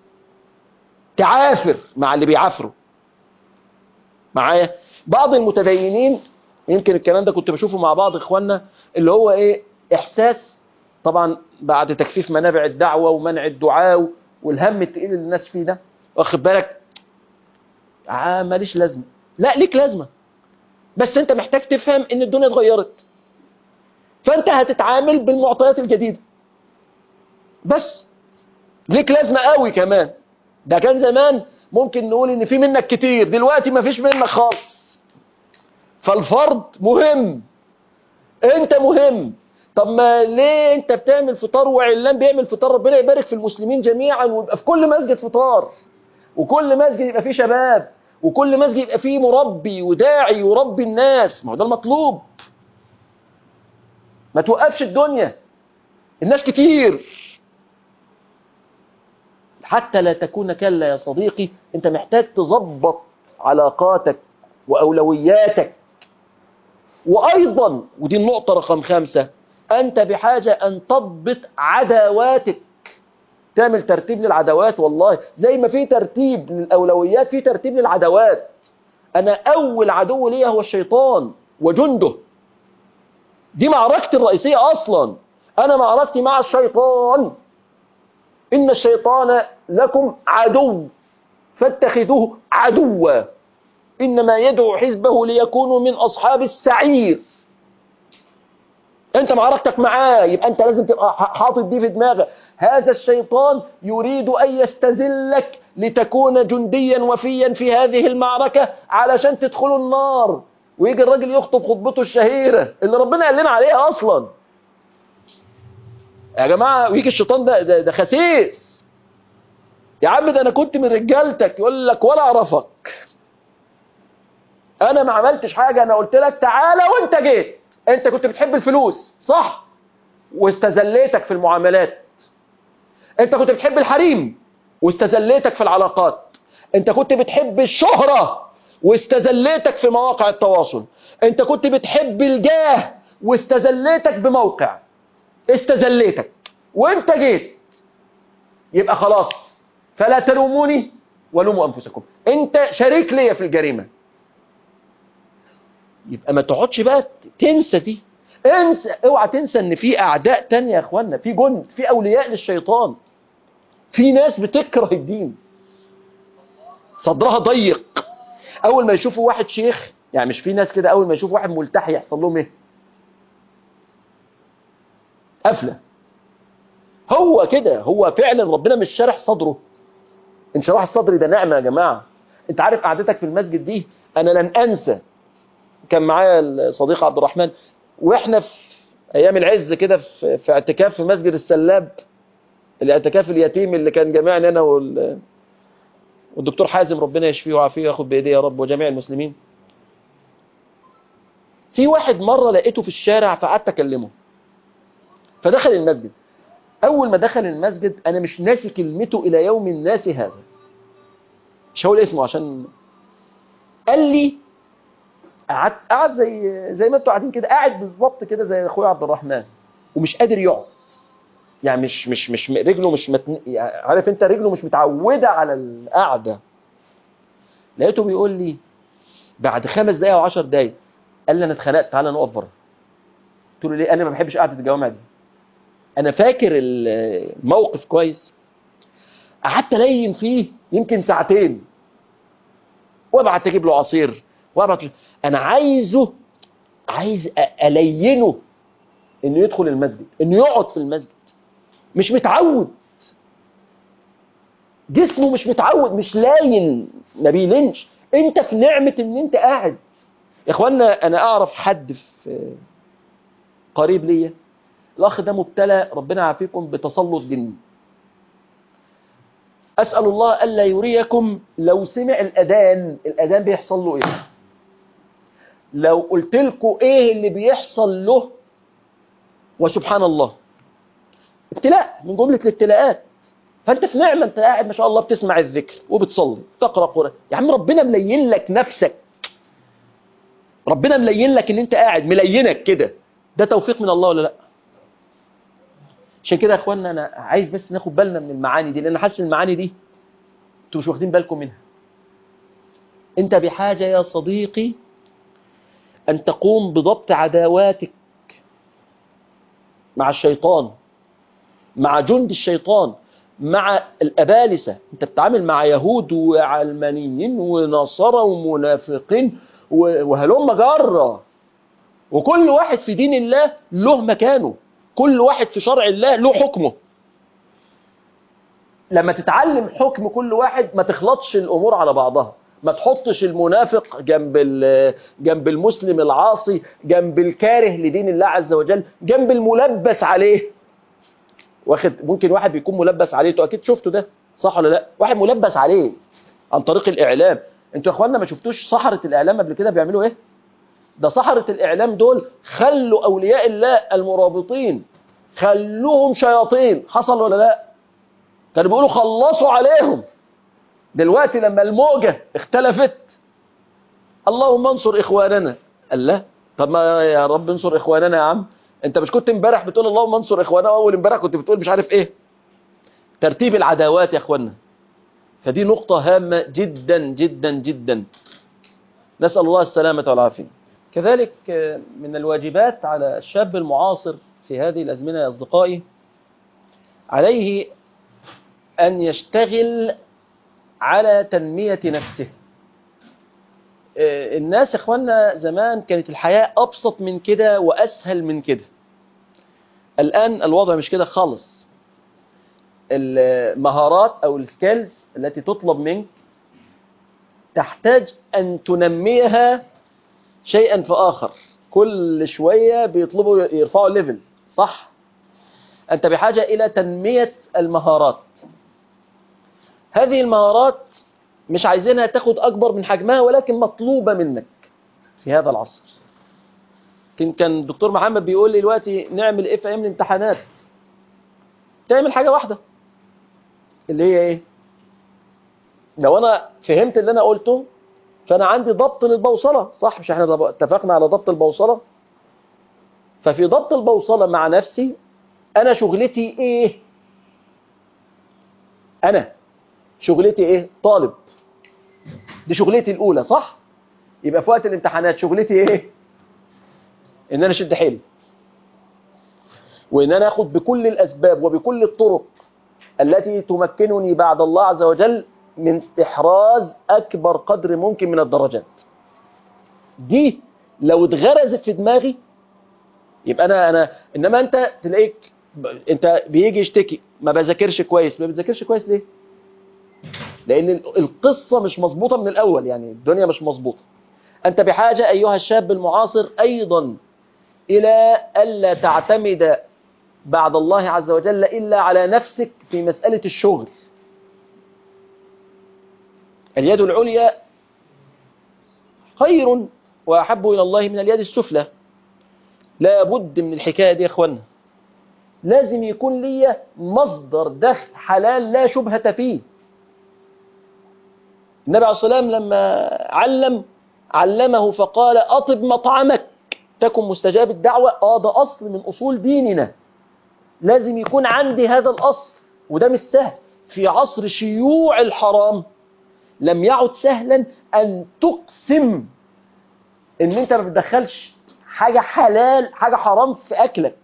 تعافر مع اللي بيعافروا معايا بعض المتدينين يمكن الكلام ده كنت بشوفه مع بعض اخواننا اللي هو ايه احساس طبعا بعد تكثيف منابع الدعوة ومنع الدعاء والهم التقيل اللي الناس فيه ده واخد بالك آه ماليش لازمة لا ليك لازمة بس انت محتاج تفهم ان الدنيا اتغيرت فانت هتتعامل بالمعطيات الجديدة بس ليك لازمة قوي كمان ده كان زمان ممكن نقول ان في منك كتير دلوقتي ما فيش منك خالص فالفرد مهم انت مهم طب ما ليه انت بتعمل فطار وعلان بيعمل فطار ربنا يبارك في المسلمين جميعا ويبقى في كل مسجد فطار وكل مسجد يبقى فيه شباب وكل مسجد يبقى فيه مربي وداعي يربي الناس ما هو ده المطلوب ما توقفش الدنيا الناس كتير حتى لا تكون كلا يا صديقي انت محتاج تظبط علاقاتك وأولوياتك وأيضا ودي النقطة رقم خمسة أنت بحاجة أن تضبط عداواتك تعمل ترتيب للعداوات والله زي ما في ترتيب للأولويات في ترتيب للعداوات أنا أول عدو ليا هو الشيطان وجنده دي معركتي الرئيسية أصلا أنا معركتي مع الشيطان إن الشيطان لكم عدو فاتخذوه عدوا إنما يدعو حزبه ليكونوا من أصحاب السعير أنت معركتك معاه يبقى أنت لازم تبقى حاطط دي في دماغك هذا الشيطان يريد أن يستذلك لتكون جنديا وفيا في هذه المعركة علشان تدخلوا النار ويجي الراجل يخطب خطبته الشهيرة اللي ربنا قال لنا عليها أصلا يا جماعة ويجي الشيطان ده, ده, ده خسيس يا عم ده أنا كنت من رجالتك يقول لك ولا أعرفك انا ما عملتش حاجة انا قلت لك تعالى وانت جيت انت كنت بتحب الفلوس صح واستزليتك في المعاملات انت كنت بتحب الحريم واستزليتك في العلاقات انت كنت بتحب الشهرة واستزليتك في مواقع التواصل انت كنت بتحب الجاه واستزليتك بموقع استزليتك وانت جيت يبقى خلاص فلا تلوموني ولوموا انفسكم انت شريك ليا في الجريمه يبقى ما تقعدش بقى تنسى دي انسى اوعى تنسى ان في اعداء تانية يا اخوانا في جند في اولياء للشيطان في ناس بتكره الدين صدرها ضيق اول ما يشوفوا واحد شيخ يعني مش في ناس كده اول ما يشوفوا واحد ملتحي يحصل لهم ايه قفله هو كده هو فعلا ربنا مش شارح صدره انشراح الصدر ده نعمه يا جماعه انت عارف قعدتك في المسجد دي انا لن انسى كان معايا الصديق عبد الرحمن واحنا في ايام العز كده في, في اعتكاف في مسجد السلاب الاعتكاف اليتيم اللي كان جمعني انا وال والدكتور حازم ربنا يشفيه ويعافيه وياخد بايديه يا رب وجميع المسلمين في واحد مره لقيته في الشارع فقعدت اكلمه فدخل المسجد اول ما دخل المسجد انا مش ناسي كلمته الى يوم الناس هذا مش هقول اسمه عشان قال لي قعد قعد زي زي ما انتوا قاعدين كده قاعد بالظبط كده زي اخويا عبد الرحمن ومش قادر يقعد يعني مش مش مش رجله مش متن... يعني عارف انت رجله مش متعوده على القعده لقيته بيقول لي بعد خمس دقايق او 10 دقايق قال لي انا اتخنقت تعالى نقف بره قلت له ليه انا ما بحبش قعده الجوامع دي انا فاكر الموقف كويس قعدت الين فيه يمكن ساعتين وابعت اجيب له عصير وابعت انا عايزه عايز الينه انه يدخل المسجد انه يقعد في المسجد مش متعود جسمه مش متعود مش لاين ما بيلينش انت في نعمة ان انت قاعد يا اخوانا انا اعرف حد في قريب ليا الاخ ده مبتلى ربنا يعافيكم بتسلط جني اسال الله الا يريكم لو سمع الاذان الاذان بيحصل له ايه لو قلت لكم ايه اللي بيحصل له وسبحان الله ابتلاء من جملة الابتلاءات فانت في نعمة انت قاعد ما شاء الله بتسمع الذكر وبتصلي تقرأ قرآن يا عم ربنا ملين لك نفسك ربنا ملين لك ان انت قاعد ملينك كده ده توفيق من الله ولا لا عشان كده يا اخوانا انا عايز بس ناخد بالنا من المعاني دي لان حاسس المعاني دي انتوا مش واخدين بالكم منها انت بحاجة يا صديقي أن تقوم بضبط عداواتك مع الشيطان مع جند الشيطان مع الأبالسة أنت بتتعامل مع يهود وعلمانيين ونصارى ومنافقين وهلم جرة وكل واحد في دين الله له مكانه كل واحد في شرع الله له حكمه لما تتعلم حكم كل واحد ما تخلطش الأمور على بعضها ما تحطش المنافق جنب ال- جنب المسلم العاصي جنب الكاره لدين الله عز وجل جنب الملبس عليه واخد ممكن واحد بيكون ملبس عليه انتوا اكيد شفتوا ده صح ولا لا واحد ملبس عليه عن طريق الاعلام انتوا يا اخوانا ما شفتوش سحرة الاعلام قبل كده بيعملوا ايه ده سحرة الاعلام دول خلوا اولياء الله المرابطين خلوهم شياطين حصل ولا لا كانوا بيقولوا خلصوا عليهم دلوقتي لما الموجة اختلفت اللهم انصر اخواننا قال لا طب ما يا رب انصر اخواننا يا عم انت مش كنت امبارح بتقول اللهم انصر اخواننا اول امبارح كنت بتقول مش عارف ايه ترتيب العداوات يا اخوانا فدي نقطة هامة جدا جدا جدا نسأل الله السلامة والعافية كذلك آه، من الواجبات على الشاب المعاصر في هذه الأزمنة يا أصدقائي عليه أن يشتغل على تنمية نفسه آه، الناس يا اخوانا زمان كانت الحياة أبسط من كده وأسهل من كده الآن الوضع مش كده خالص المهارات أو السكيلز التي تطلب منك تحتاج أن تنميها شيئا فآخر كل شوية بيطلبوا يرفعوا الليفل صح أنت بحاجة إلى تنمية المهارات هذه المهارات مش عايزينها تاخد أكبر من حجمها ولكن مطلوبة منك في هذا العصر كان كان الدكتور محمد بيقول لي دلوقتي نعمل ايه في ايام الامتحانات تعمل حاجة واحدة اللي هي ايه لو انا فهمت اللي انا قلته فانا عندي ضبط للبوصلة صح مش احنا ضب- اتفقنا على ضبط البوصلة ففي ضبط البوصلة مع نفسي انا شغلتي ايه انا شغلتي ايه طالب دي شغلتي الاولى صح يبقى في وقت الامتحانات شغلتي ايه ان انا اشد حيلي وان انا اخد بكل الاسباب وبكل الطرق التي تمكنني بعد الله عز وجل من احراز اكبر قدر ممكن من الدرجات دي لو اتغرزت في دماغي يبقى انا انا انما انت تلاقيك ب- انت بيجي يشتكي ما بذاكرش كويس ما بتذاكرش كويس ليه لان ال- القصه مش مظبوطه من الاول يعني الدنيا مش مظبوطه انت بحاجه ايها الشاب المعاصر ايضا الى الا تعتمد بعد الله عز وجل الا على نفسك في مساله الشغل اليد العليا خير واحب الى الله من اليد السفلى لا بد من الحكايه دي يا اخوانا لازم يكون لي مصدر دخل حلال لا شبهه فيه النبي عليه الصلاة والسلام لما علم علمه فقال أطب مطعمك تكن مستجاب الدعوة آه ده أصل من أصول ديننا لازم يكون عندي هذا الأصل وده مش سهل في عصر شيوع الحرام لم يعد سهلا أن تقسم إن أنت ما بتدخلش حاجة حلال حاجة حرام في أكلك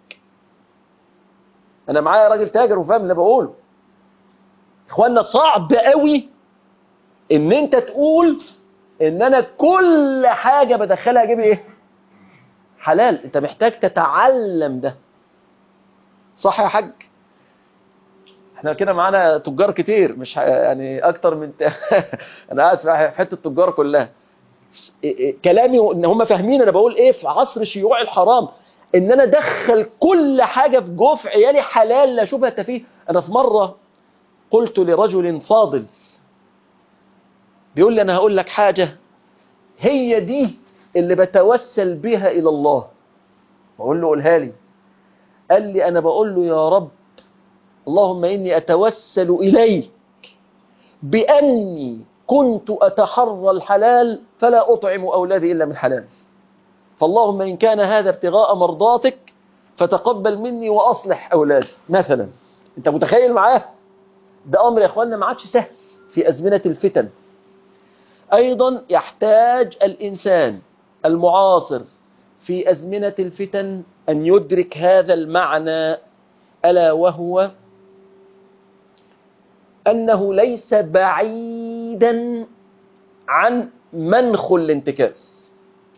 أنا معايا راجل تاجر وفاهم اللي بقوله إخوانا صعب قوي ان انت تقول ان انا كل حاجة بدخلها اجيب ايه حلال انت محتاج تتعلم ده صح يا حاج احنا كده معانا تجار كتير مش ح- يعني اكتر من انا قاعد في حته التجار كلها إيه- إيه، كلامي ان هم فاهمين انا بقول ايه في عصر شيوع الحرام ان انا ادخل كل حاجه في جوف عيالي حلال لا شبهه فيه انا في مره قلت لرجل فاضل بيقول لي انا هقول لك حاجه هي دي اللي بتوسل بها الى الله بقول له قولها لي قال لي انا بقول له يا رب اللهم اني اتوسل اليك باني كنت اتحرى الحلال فلا اطعم اولادي الا من حلال فاللهم ان كان هذا ابتغاء مرضاتك فتقبل مني واصلح اولادي مثلا انت متخيل معاه ده امر يا اخواننا ما عادش سهل في ازمنه الفتن أيضا يحتاج الإنسان المعاصر في أزمنة الفتن أن يدرك هذا المعنى ألا وهو أنه ليس بعيدا عن منخ الانتكاس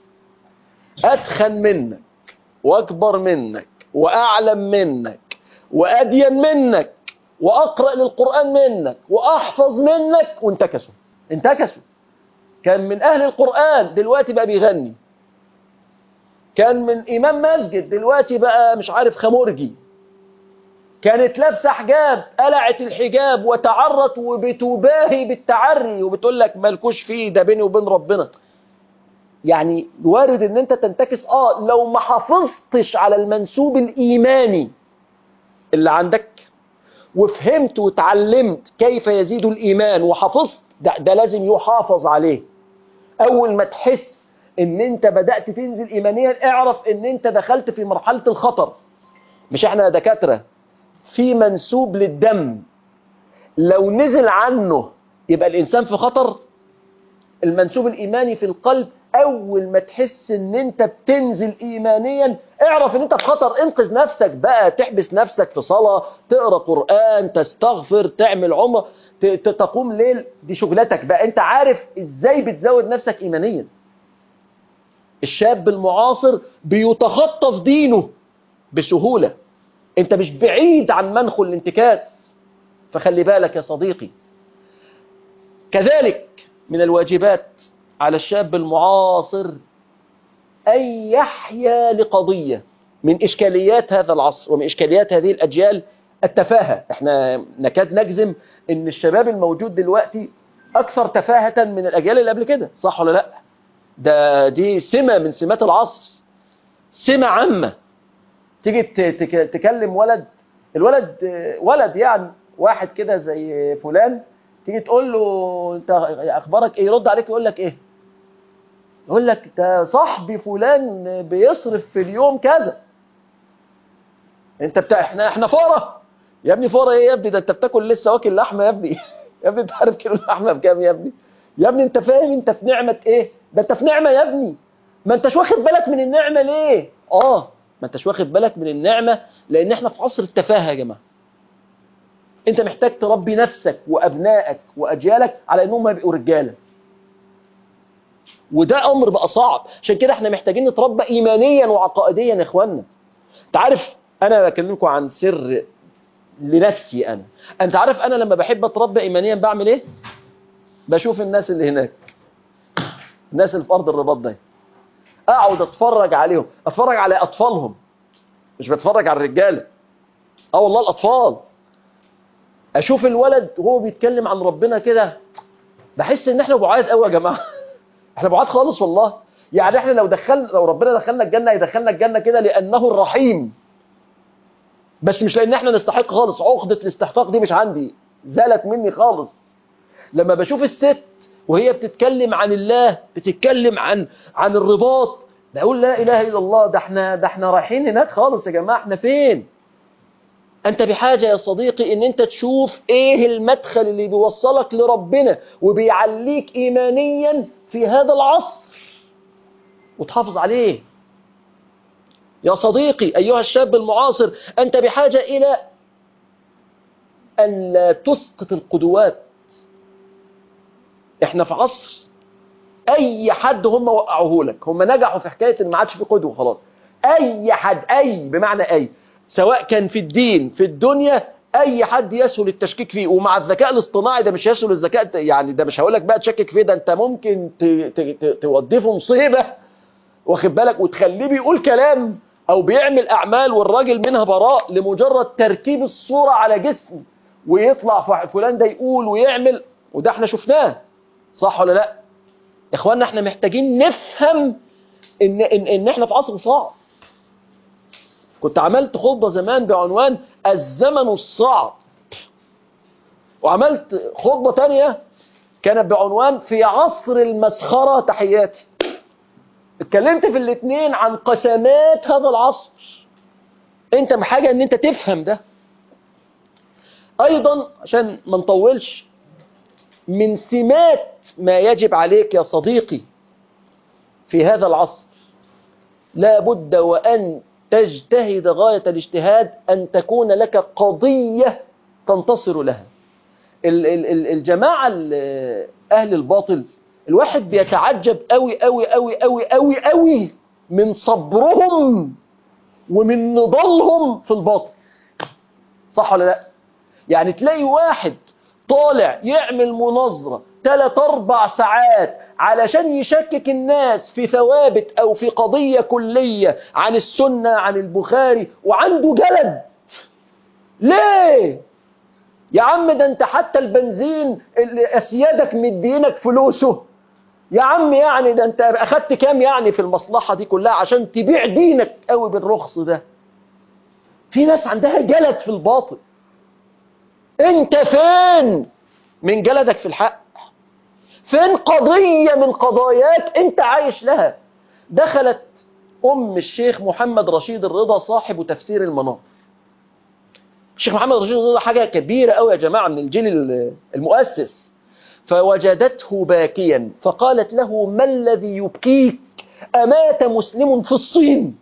أتخن منك وأكبر منك وأعلم منك وأدين منك وأقرأ للقرآن منك وأحفظ منك وانتكسوا انتكسوا كان من أهل القرآن دلوقتي بقى بيغني كان من إمام مسجد دلوقتي بقى مش عارف خمرجي كانت لابسة حجاب قلعت الحجاب وتعرت وبتباهي بالتعري وبتقول لك مالكوش فيه ده بيني وبين ربنا يعني وارد ان انت تنتكس اه لو ما حافظتش على المنسوب الايماني اللي عندك وفهمت وتعلمت كيف يزيد الايمان وحفظت ده, ده لازم يحافظ عليه اول ما تحس ان انت بدأت تنزل ايمانيا اعرف ان انت دخلت في مرحلة الخطر مش احنا دكاترة في منسوب للدم لو نزل عنه يبقى الانسان في خطر المنسوب الايماني في القلب اول ما تحس ان انت بتنزل ايمانيا اعرف ان انت في خطر انقذ نفسك بقى تحبس نفسك في صلاة تقرأ قرآن تستغفر تعمل عمره تقوم ليل دي شغلتك بقى انت عارف ازاي بتزود نفسك ايمانيا الشاب المعاصر بيتخطف دينه بسهولة انت مش بعيد عن منخل الانتكاس فخلي بالك يا صديقي كذلك من الواجبات على الشاب المعاصر أن يحيا لقضية من إشكاليات هذا العصر ومن إشكاليات هذه الأجيال التفاهة احنا نكاد نجزم ان الشباب الموجود دلوقتي أكثر تفاهة من الأجيال اللي قبل كده صح ولا لا ده دي سمة من سمات العصر سمة عامة تيجي تكلم ولد الولد ولد يعني واحد كده زي فلان تيجي تقول له انت اخبارك ايه يرد عليك يقول لك ايه يقول لك ده صاحبي فلان بيصرف في اليوم كذا انت بتاع احنا احنا فقراء يا ابني فقراء ايه يا ابني ده انت بتاكل لسه واكل لحمه يا ابني يا ابني انت عارف كيلو اللحمه بكام يا ابني يا ابني انت فاهم انت في نعمه ايه ده انت في نعمه يا ابني ما انتش واخد بالك من النعمه ليه اه ما انتش واخد بالك من النعمه لان احنا في عصر التفاهه يا جماعه انت محتاج تربي نفسك وابنائك واجيالك على انهم يبقوا رجاله وده امر بقى صعب عشان كده احنا محتاجين نتربى ايمانيا وعقائديا يا اخوانا انت عارف انا بكلمكم عن سر لنفسي انا انت عارف انا لما بحب اتربى ايمانيا بعمل ايه بشوف الناس اللي هناك الناس اللي في ارض الرباط ده اقعد اتفرج عليهم اتفرج على اطفالهم مش بتفرج على الرجاله اه والله الاطفال اشوف الولد وهو بيتكلم عن ربنا كده بحس ان احنا بعاد قوي يا جماعه احنا بعاد خالص والله يعني احنا لو دخلنا لو ربنا دخلنا الجنه يدخلنا الجنه كده لانه الرحيم بس مش لان احنا نستحق خالص عقده الاستحقاق دي مش عندي زالت مني خالص لما بشوف الست وهي بتتكلم عن الله بتتكلم عن عن الرباط بقول لا اله الا الله ده احنا ده احنا رايحين هناك خالص يا جماعه احنا فين انت بحاجة يا صديقي ان انت تشوف ايه المدخل اللي بيوصلك لربنا وبيعليك ايمانيا في هذا العصر وتحافظ عليه يا صديقي ايها الشاب المعاصر انت بحاجة الى ان لا تسقط القدوات احنا في عصر اي حد هم وقعوه لك هم نجحوا في حكاية ان ما عادش في قدوة خلاص اي حد اي بمعنى اي سواء كان في الدين في الدنيا اي حد يسهل التشكيك فيه ومع الذكاء الاصطناعي ده مش يسهل الذكاء يعني ده مش هقول لك بقى تشكك فيه ده انت ممكن توديه في مصيبه واخد بالك وتخليه بيقول كلام او بيعمل اعمال والراجل منها براء لمجرد تركيب الصوره على جسم ويطلع فلان ده يقول ويعمل وده احنا شفناه صح ولا لا اخواننا احنا محتاجين نفهم ان ان, إن احنا في عصر صعب كنت عملت خطبة زمان بعنوان الزمن الصعب وعملت خطبة تانية كانت بعنوان في عصر المسخرة تحياتي اتكلمت في الاثنين عن قسمات هذا العصر انت محاجة ان انت تفهم ده ايضا عشان ما نطولش من سمات ما يجب عليك يا صديقي في هذا العصر لا بد وأن تجتهد غاية الاجتهاد أن تكون لك قضية تنتصر لها الجماعة أهل الباطل الواحد بيتعجب قوي قوي قوي قوي قوي قوي من صبرهم ومن نضالهم في الباطل صح ولا لا يعني تلاقي واحد طالع يعمل مناظرة ثلاث أربع ساعات علشان يشكك الناس في ثوابت أو في قضية كلية عن السنة عن البخاري وعنده جلد ليه؟ يا عم ده انت حتى البنزين اللي أسيادك مدينك فلوسه يا عم يعني ده انت أخدت كام يعني في المصلحة دي كلها عشان تبيع دينك قوي بالرخص ده في ناس عندها جلد في الباطل انت فين من جلدك في الحق فين قضية من قضاياك انت عايش لها دخلت ام الشيخ محمد رشيد الرضا صاحب تفسير المنار الشيخ محمد رشيد الرضا حاجة كبيرة قوي يا جماعة من الجيل المؤسس فوجدته باكيا فقالت له ما الذي يبكيك أمات مسلم في الصين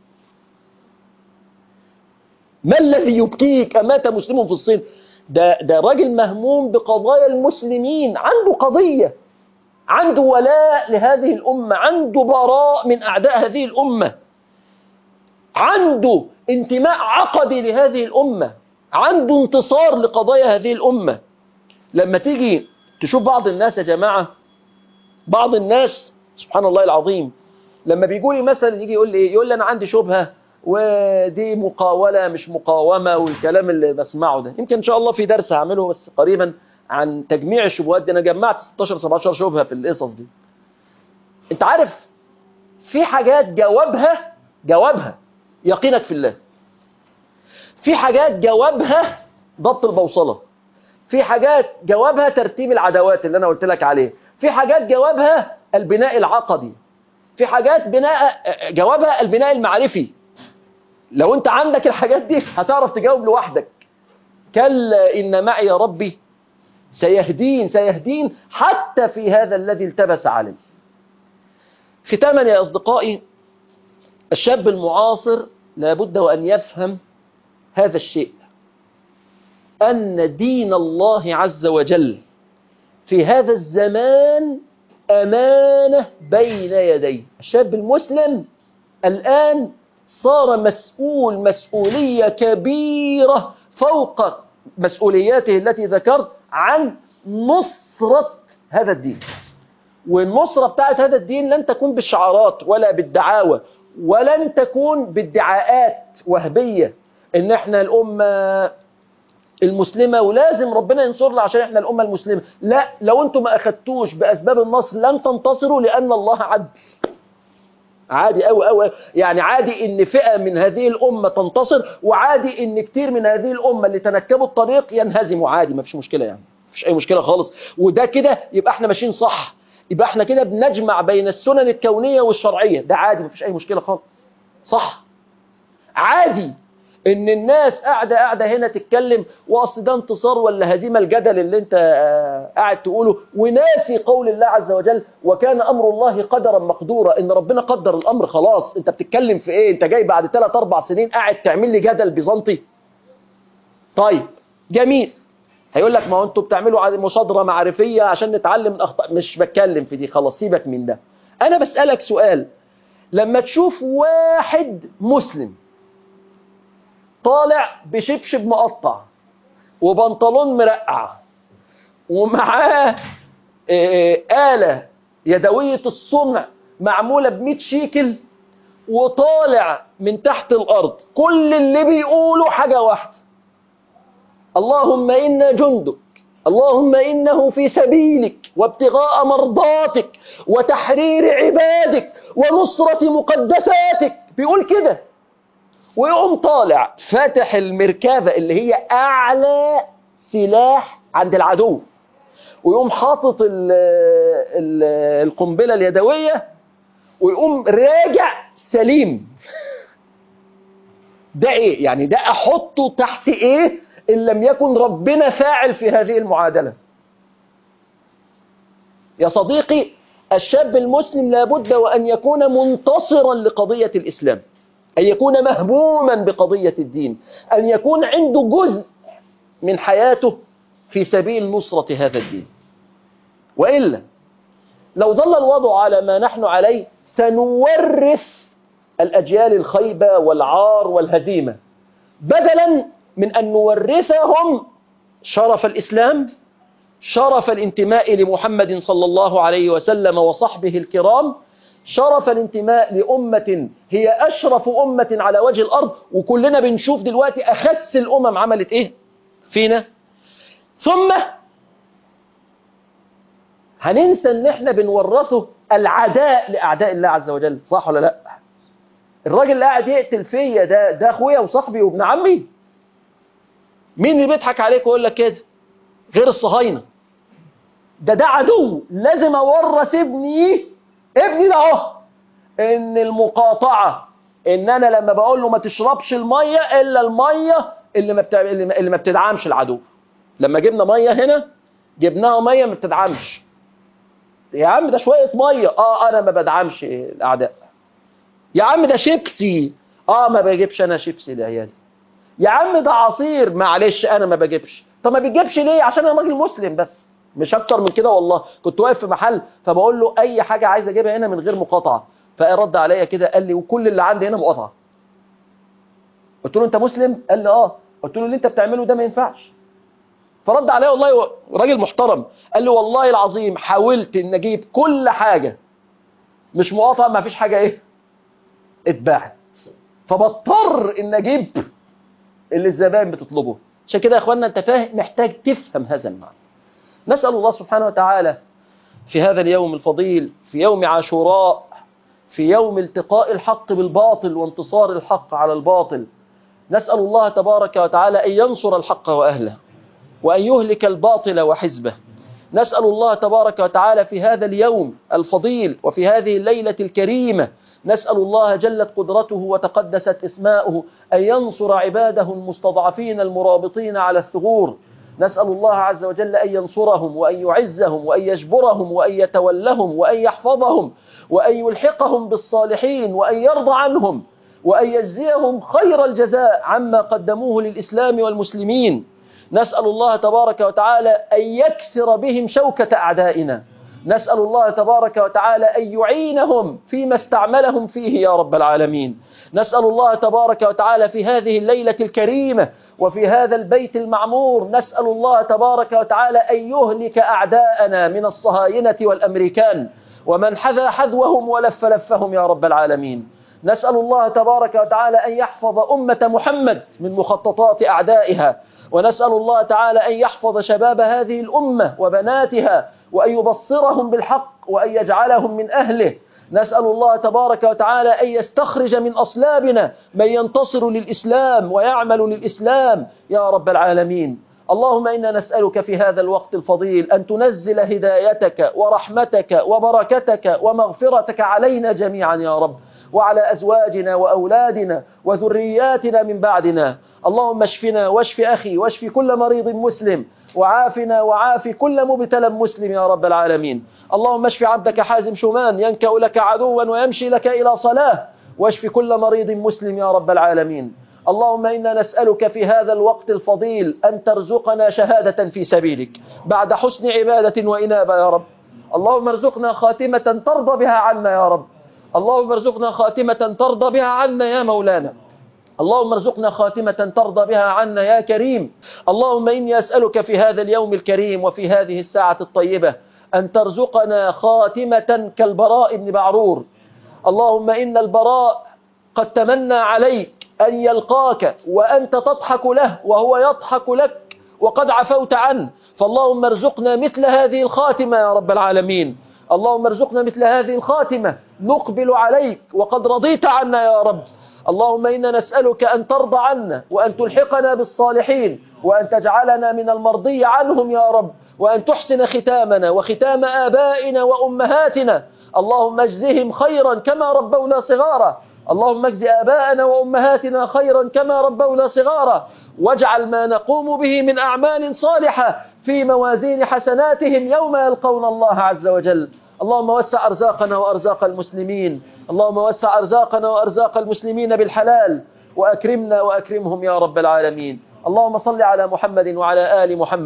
ما الذي يبكيك أمات مسلم في الصين ده, ده راجل مهموم بقضايا المسلمين عنده قضية عنده ولاء لهذه الأمة عنده براء من أعداء هذه الأمة عنده انتماء عقدي لهذه الأمة عنده انتصار لقضايا هذه الأمة لما تيجي تشوف بعض الناس يا جماعة بعض الناس سبحان الله العظيم لما بيقول لي مثلا يجي يقول لي ايه يقول لي انا عندي شبهه ودي مقاولة مش مقاومة والكلام اللي بسمعه ده يمكن إن شاء الله في درس هعمله بس قريبا عن تجميع الشبهات دي أنا جمعت 16-17 شبهة في القصص دي أنت عارف في حاجات جوابها جوابها يقينك في الله في حاجات جوابها ضبط البوصلة في حاجات جوابها ترتيب العدوات اللي أنا قلت لك عليه في حاجات جوابها البناء العقدي في حاجات بناء جوابها البناء المعرفي لو انت عندك الحاجات دي هتعرف تجاوب لوحدك كلا إن معي ربي سيهدين سيهدين حتى في هذا الذي التبس عليه ختاما يا أصدقائي الشاب المعاصر لابد وأن يفهم هذا الشيء أن دين الله عز وجل في هذا الزمان أمانة بين يديه الشاب المسلم الآن صار مسؤول مسؤولية كبيرة فوق مسؤولياته التي ذكرت عن نصرة هذا الدين والنصرة بتاعت هذا الدين لن تكون بالشعارات ولا بالدعاوى ولن تكون بالدعاءات وهبية ان احنا الأمة المسلمة ولازم ربنا ينصرنا عشان احنا الأمة المسلمة لا لو انتم ما أخدتوش بأسباب النصر لن تنتصروا لأن الله عدل عادي قوي قوي يعني عادي ان فئة من هذه الأمة تنتصر وعادي ان كتير من هذه الأمة اللي تنكبوا الطريق ينهزموا عادي ما فيش مشكلة يعني مفيش أي مشكلة خالص وده كده يبقى احنا ماشيين صح يبقى احنا كده بنجمع بين السنن الكونية والشرعية ده عادي مفيش أي مشكلة خالص صح عادي ان الناس قاعدة قاعدة هنا تتكلم واصل ده انتصار ولا هزيمة الجدل اللي انت قاعد تقوله وناسي قول الله عز وجل وكان امر الله قدرا مقدورا ان ربنا قدر الامر خلاص انت بتتكلم في ايه انت جاي بعد 3 4 سنين قاعد تعمل لي جدل بيزنطي طيب جميل هيقول لك ما هو انتوا بتعملوا مصادرة معرفية عشان نتعلم من اخطاء مش بتكلم في دي خلاص سيبك من ده انا بسألك سؤال لما تشوف واحد مسلم طالع بشبشب مقطع وبنطلون مرقع ومعاه آلة يدوية الصنع معمولة ب 100 شيكل وطالع من تحت الأرض كل اللي بيقوله حاجة واحدة اللهم إنا جندك اللهم إنه في سبيلك وابتغاء مرضاتك وتحرير عبادك ونصرة مقدساتك بيقول كده ويقوم طالع فاتح المركبة اللي هي أعلى سلاح عند العدو ويقوم حاطط ال ال القنبلة اليدوية ويقوم راجع سليم ده ايه يعني ده احطه تحت ايه ان لم يكن ربنا فاعل في هذه المعادلة يا صديقي الشاب المسلم لابد وأن يكون منتصرا لقضية الإسلام أن يكون مهموما بقضية الدين أن يكون عنده جزء من حياته في سبيل نصرة هذا الدين وإلا لو ظل الوضع على ما نحن عليه سنورث الأجيال الخيبة والعار والهزيمة بدلا من أن نورثهم شرف الإسلام شرف الانتماء لمحمد صلى الله عليه وسلم وصحبه الكرام شرف الانتماء لأمة هي أشرف أمة على وجه الأرض وكلنا بنشوف دلوقتي أخس الأمم عملت إيه فينا ثم هننسى ان احنا بنورثه العداء لاعداء الله عز وجل صح ولا لا الراجل اللي قاعد يقتل فيا ده ده اخويا وصاحبي وابن عمي مين اللي بيضحك عليك ويقول لك كده غير الصهاينه ده ده عدو لازم اورث ابني ابني ده اهو ان المقاطعه ان انا لما بقول له ما تشربش الميه الا الميه اللي ما بتع... اللي ما- اللي ما بتدعمش العدو لما جبنا ميه هنا جبناها ميه ما بتدعمش يا عم ده شويه ميه اه انا ما بدعمش الاعداء يا عم ده شيبسي اه ما بجيبش انا شيبسي لعيالي يا عم ده عصير معلش انا ما بجيبش طب ما بتجيبش ليه عشان انا راجل مسلم بس مش اكتر من كده والله كنت واقف في محل فبقول له اي حاجه عايز اجيبها هنا من غير مقاطعه فرد عليا كده قال لي وكل اللي عندي هنا مقاطعه قلت له انت مسلم قال لي اه قلت له اللي انت بتعمله ده ما ينفعش فرد عليا والله راجل محترم قال لي والله العظيم حاولت ان اجيب كل حاجه مش مقاطعه ما فيش حاجه ايه اتباعت فبضطر ان اجيب اللي الزبائن بتطلبه عشان كده يا اخوانا انت فاهم محتاج تفهم هذا المعنى نسال الله سبحانه وتعالى في هذا اليوم الفضيل في يوم عاشوراء في يوم التقاء الحق بالباطل وانتصار الحق على الباطل نسال الله تبارك وتعالى ان ينصر الحق واهله وأن يهلك الباطل وحزبه نسأل الله تبارك وتعالى في هذا اليوم الفضيل وفي هذه الليلة الكريمة نسأل الله جلت قدرته وتقدست اسماؤه أن ينصر عباده المستضعفين المرابطين على الثغور نسأل الله عز وجل أن ينصرهم وأن يعزهم وأن يجبرهم وأن يتولهم وأن يحفظهم وأن يلحقهم بالصالحين وأن يرضى عنهم وأن يجزيهم خير الجزاء عما قدموه للإسلام والمسلمين نسأل الله تبارك وتعالى أن يكسر بهم شوكة أعدائنا نسأل الله تبارك وتعالى أن يعينهم فيما استعملهم فيه يا رب العالمين نسأل الله تبارك وتعالى في هذه الليلة الكريمة وفي هذا البيت المعمور نسأل الله تبارك وتعالى أن يهلك أعداءنا من الصهاينة والأمريكان ومن حذى حذوهم ولف لفهم يا رب العالمين نسأل الله تبارك وتعالى أن يحفظ أمة محمد من مخططات أعدائها ونسأل الله تعالى أن يحفظ شباب هذه الأمة وبناتها وأن يبصرهم بالحق وأن يجعلهم من أهله نسأل الله تبارك وتعالى أن يستخرج من أصلابنا من ينتصر للإسلام ويعمل للإسلام يا رب العالمين اللهم إنا نسألك في هذا الوقت الفضيل أن تنزل هدايتك ورحمتك وبركتك ومغفرتك علينا جميعا يا رب وعلى أزواجنا وأولادنا وذرياتنا من بعدنا اللهم اشفنا واشف أخي واشف كل مريض مسلم وعافنا وعاف كل مبتلى مسلم يا رب العالمين اللهم اشف عبدك حازم شومان ينكأ لك عدوا ويمشي لك إلى صلاة واشف كل مريض مسلم يا رب العالمين اللهم إنا نسألك في هذا الوقت الفضيل أن ترزقنا شهادة في سبيلك بعد حسن عبادة وإنابة يا رب اللهم ارزقنا خاتمة ترضى بها عنا يا رب اللهم ارزقنا خاتمة ترضى بها عنا يا مولانا اللهم ارزقنا خاتمة ترضى بها عنا يا كريم اللهم إني أسألك في هذا اليوم الكريم وفي هذه الساعة الطيبة أن ترزقنا خاتمة كالبراء بن بعرور اللهم إن البراء قد تمنى عليك أن يلقاك وأنت تضحك له وهو يضحك لك وقد عفوت عنه فاللهم ارزقنا مثل هذه الخاتمة يا رب العالمين اللهم ارزقنا مثل هذه الخاتمة نقبل عليك وقد رضيت عنا يا رب اللهم إنا نسألك أن ترضى عنا وأن تلحقنا بالصالحين وأن تجعلنا من المرضي عنهم يا رب وأن تحسن ختامنا وختام آبائنا وأمهاتنا اللهم اجزهم خيرا كما ربونا صغارا اللهم اجز آباءنا وأمهاتنا خيرا كما ربونا صغارا واجعل ما نقوم به من أعمال صالحة في موازين حسناتهم يوم يلقون الله عز وجل اللهم وسع أرزاقنا وأرزاق المسلمين اللهم وسع أرزاقنا وأرزاق المسلمين بالحلال وأكرمنا وأكرمهم يا رب العالمين اللهم صل على محمد وعلى آل محمد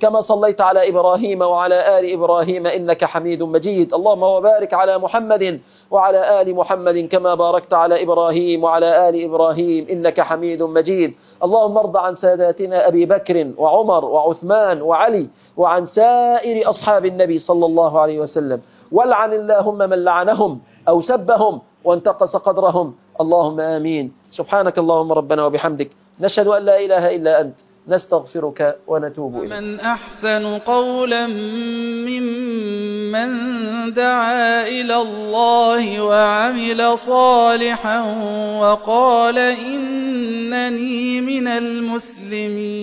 كما صليت على إبراهيم وعلى آل إبراهيم إنك حميد مجيد اللهم وبارك على محمد وعلى آل محمد كما باركت على إبراهيم وعلى آل إبراهيم إنك حميد مجيد اللهم ارض عن ساداتنا أبي بكر وعمر وعثمان وعلي وعن سائر أصحاب النبي صلى الله عليه وسلم والعن اللهم من لعنهم أو سبهم وانتقص قدرهم اللهم آمين سبحانك اللهم ربنا وبحمدك نشهد أن لا إله إلا أنت نستغفرك ونتوب إليك من أحسن قولا ممن دعا إلى الله وعمل صالحا وقال إنني من المسلمين